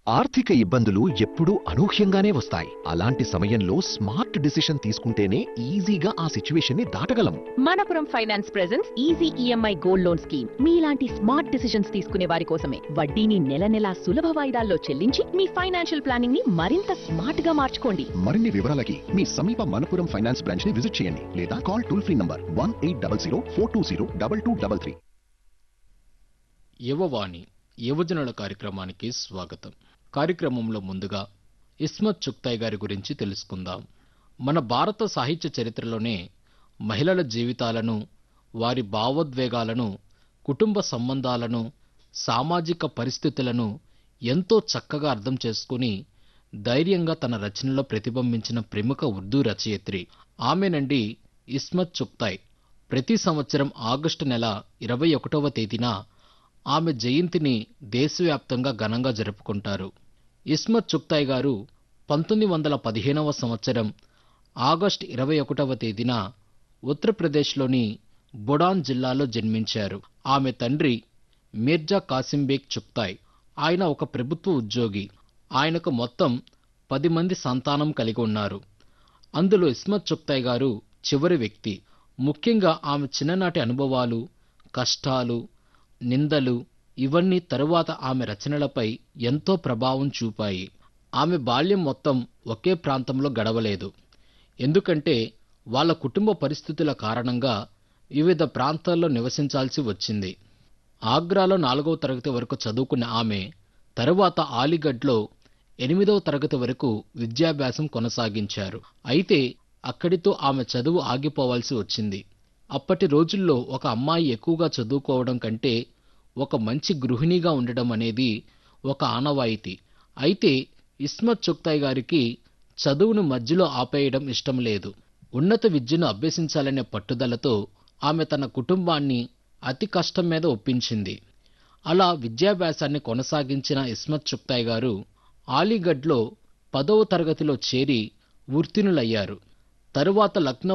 ఆర్థిక ఇబ్బందులు ఎప్పుడూ అనూహ్యంగానే వస్తాయి అలాంటి సమయంలో స్మార్ట్ డిసిషన్ తీసుకుంటేనే ఈజీగా ఆ సిచ్యువేషన్ ని దాటగలం Manappuram finance presence easy EMI gold loan scheme మీలాంటి స్మార్ట్ డిసిషన్స్ తీసుకునే వారి కోసమే వడ్డీని నెల నెలా సులభ వాయిదాల్లో చెల్లించి మీ ఫైనాన్షియల్ ప్లానింగ్ ని మరింత స్మార్ట్ గా మార్చుకోండి మరిన్ని వివరాలకి మీ సమీప మనపురం ఫైనాన్స్ బ్రాంచ్ ని విజిట్ చేయండి లేదా call toll free number one eight double zero four two zero double two double three Yuvavani యువజనుల కార్యక్రమానికి స్వాగతం కార్యక్రమంలో ముందుగా ఇస్మత్ చుక్తాయ్ గారి గురించి తెలుసుకుందాం మన భారత సాహిత్య చరిత్రలోనే మహిళల జీవితాలను వారి భావోద్వేగాలను కుటుంబ సంబంధాలను సామాజిక పరిస్థితులను ఎంతో చక్కగా అర్థం చేసుకుని ధైర్యంగా తన రచనలో ప్రతిబింబించిన ప్రముఖ ఉర్దూ రచయిత్రి ఆమెనండి ఇస్మత్ చుక్తాయ్ ప్రతి సంవత్సరం ఆగస్టు నెల ఇరవై ఒకటవ తేదీన ఆమె జయంతిని దేశవ్యాప్తంగా ఘనంగా జరుపుకుంటారు ఇస్మత్ చుక్తాయ్ గారు పంతొమ్మిది వందల పదిహేనవ సంవత్సరం ఆగస్టు ఇరవై ఒకటవ తేదీన ఉత్తరప్రదేశ్లోని బొడాన్ జిల్లాలో జన్మించారు ఆమె తండ్రి మీర్జా కాసింబేగ్ చుక్తాయ్ ఆయన ఒక ప్రభుత్వ ఉద్యోగి ఆయనకు మొత్తం పది మంది సంతానం కలిగి ఉన్నారు అందులో ఇస్మత్ చుక్తాయ్ గారు చివరి వ్యక్తి ముఖ్యంగా ఆమె చిన్ననాటి అనుభవాలు కష్టాలు నిందలు ఇవన్నీ తరువాత ఆమె రచనలపై ఎంతో ప్రభావం చూపాయి ఆమె బాల్యం మొత్తం ఒకే ప్రాంతంలో గడవలేదు ఎందుకంటే వాళ్ళ కుటుంబ పరిస్థితుల కారణంగా వివిధ ప్రాంతాల్లో నివసించాల్సి వచ్చింది ఆగ్రాలో నాలుగవ తరగతి వరకు చదువుకున్న ఆమె తరువాత ఆలిగఢ్లో ఎనిమిదవ తరగతి వరకు విద్యాభ్యాసం కొనసాగించారు అయితే అక్కడితో ఆమె చదువు ఆగిపోవాల్సి వచ్చింది అప్పటి రోజుల్లో ఒక అమ్మాయి ఎక్కువగా చదువుకోవడం కంటే ఒక మంచి గృహిణిగా ఉండడం అనేది ఒక ఆనవాయితీ అయితే ఇస్మత్ చుక్తాయ్ గారికి చదువును మధ్యలో ఆపేయడం ఇష్టం లేదు ఉన్నత విద్యను అభ్యసించాలనే పట్టుదలతో ఆమె తన కుటుంబాన్ని అతి కష్టం మీద ఒప్పించింది అలా విద్యాభ్యాసాన్ని కొనసాగించిన ఇస్మత్ చుక్తాయ్ గారు ఆలీగఢ్లో పదవ తరగతిలో చేరి ఉత్తీర్ణులయ్యారు తరువాత లక్నో